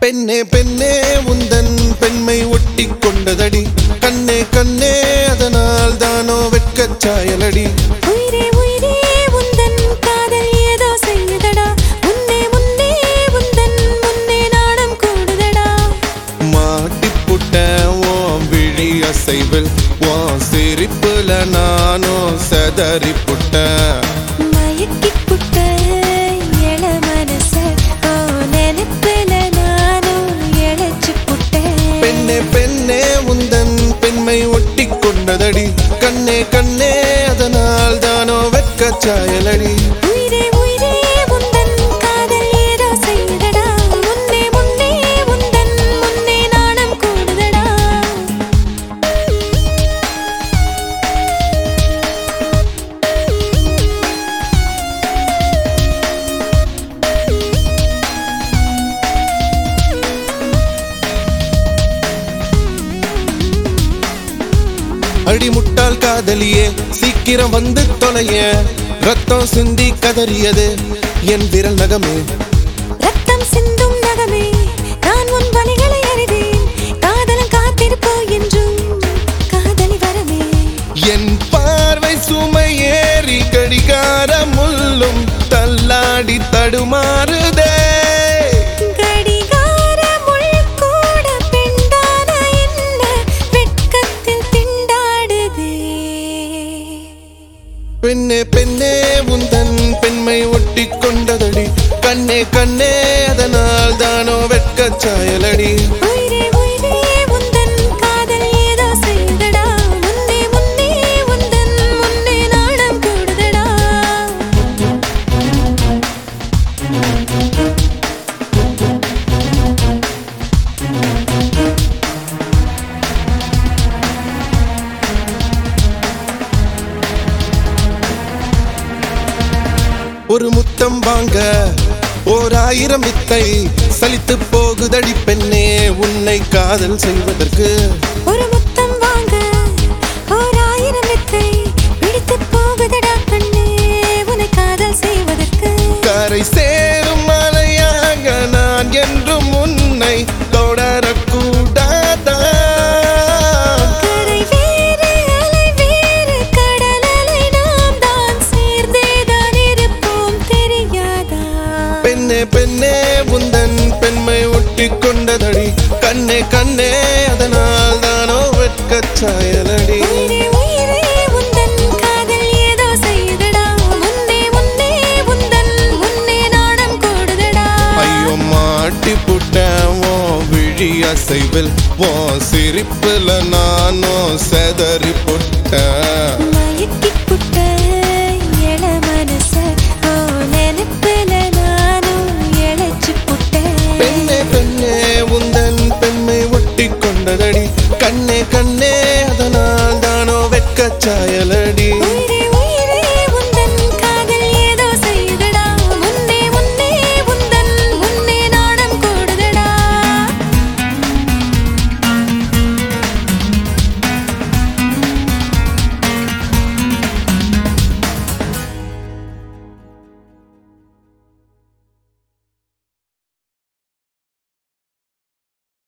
பெண்ணே பெண்ணே உந்தன் பெண்மை ஒட்டி கொண்டதடி கண்ணே கண்ணே அதனால் தானோ வெட்கச் சாயலடி உயிரே உயிரே உந்தன் காதல் ஏதோ செய்யுதடா முன்னே முன்னே உந்தன் முன்னே நாணம் கூடுதடா மாட்டிப்புட்ட உன் விழி அசைவில் உன் சிரிப்புல நானும் செதறி புட்டேன் மயக்கி புட்ட எழ மனச ஓ நினைப்புல நானும் எழச்சு புட்டேன் பெண்ணே பெண்ணே உந்தன் பெண்மை ஒட்டி கொண்டதடி கண்ணே கண்ணே அதனால் தானோ வெட்கச் சாயலடி உயிரே உயிரே உந்தன் காதல் ஏதோ செய்யுதடா முன்னே முன்னே உந்தன் முன்னே நாணம் கூடுதடா அடி முட்டாள் காதலியே சீக்கிரம் வந்து தொலைய ரத்தம் சிந்தி கதறியது என் விரல் நகமே ரத்தம் சிந்தும் நகமே நான் உன் வழிகளை அறிவேன் காதலன் காத்திருப்போ என்றும் காதலி வரமே என் பார்வை சுமை ஏறி கடிகார முள்ளும் தள்ளாடி தடுமாறுதே கடிகார முள் கூட பெண்தான என்ன வெட்கத்தில் திண்டாடுதே பெண்ணே பெண்ணே உந்தன் பெண்மை ஒட்டி கொண்டதடி கண்ணே கண்ணே அதனால் தானோ வெட்கச் சாயலடி உயிரே உயிரே உந்தன் காதல் ஏதோ செய்தடா முன்னே முன்னே உந்தன் முன்னே நாணம் கூடுதடா ஒரு முத்தம் வாங்க ஓர் ஆயிரம் வித்தை சலித்து போகுதடி பெண்ணே உன்னை காதல் செய்வதற்கு ஒரு முத்தம் வாங்க ஓர் ஆயிரம் வித்தை பிடித்து போகுதடா கண்ணே உன்னை காதல் செய்வதற்கு கரை சேரும் மலையாக நான் என்றும் உன்னை தொடரக்கூடாதா கரை வேறு அலை வேறு கடல் அலை நாம் தான் சேர்ந்தேதான் இருப்போம் தெரியாதா பெண்ணே பெண்ணே உந்தன் பெண்மை ஒட்டி கொண்டதடி கண்ணே கண்ணே அதனால் தானோ வெட்கச் சாயலடி உயிரே உயிரே உந்தன் காதல் ஏதோ செய்யுதடா முன்னே முன்னே உந்தன் முன்னே நாணம் கூடுதடா ஐயோ மாட்டி புட்டேன் ஓ விழி அசைவில் ஓ சிரிப்புல நானும் செதறி புட்டேன் மயக்கி புட்ட எழ மனச ஓ நினைப்புல நானும் எழச்சு புட்டேன் பெண்ணே பெண்ணே உந்தன் பெண்மை ஒட்டி கொண்டதடி கண்ணே கண்ணே அதனால் தானோ வெட்கச் சாயல